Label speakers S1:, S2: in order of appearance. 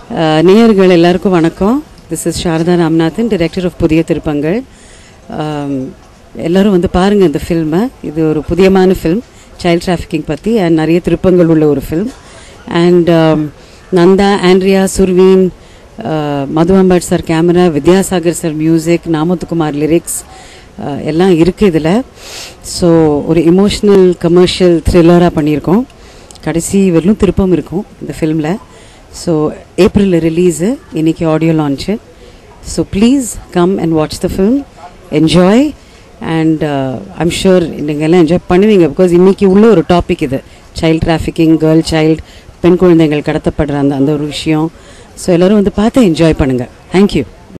S1: அஹ், நேயர்கள் எல்லாருக்கும் வணக்கம் this is Sharada Ramnathan director of Puthiya Thiruppangal ஆம், எல்லாரும் வந்து பாருங்கள் இந்த ஃபில்மை இது ஒரு புதியமான ஃபில்ம் சைல்ட் டிராஃபிக்கிங் பற்றி அண்ட் நிறைய திருப்பங்கள் உள்ள ஒரு film and Nandha Andrea Surveen Madhu Ambat sir camera Vidyasagar sir music Namuthukumar lyrics எல்லாம் இருக்குது இதில் ஸோ ஒரு இமோஷ்னல் கமர்ஷியல் த்ரில்லராக பண்ணியிருக்கோம் கடைசி வரலும் திருப்பம் இருக்கும் இந்த ஃபில்மில் ஸோ ஏப்ரலில் ரிலீஸு இன்னைக்கு audio launch so please come and watch the film enjoy and I'm sure நீங்கள் எல்லாம் என்ஜாய் பண்ணுவீங்க பிகாஸ் இன்றைக்கி உள்ள ஒரு டாபிக் இது சைல்ட் டிராஃபிக்கிங் கேர்ள் சைல்டு பெண் குழந்தைகள் கடத்தப்படுற அந்த அந்த ஒரு விஷயம் ஸோ எல்லோரும் வந்து பார்த்து என்ஜாய் பண்ணுங்கள் தேங்க்யூ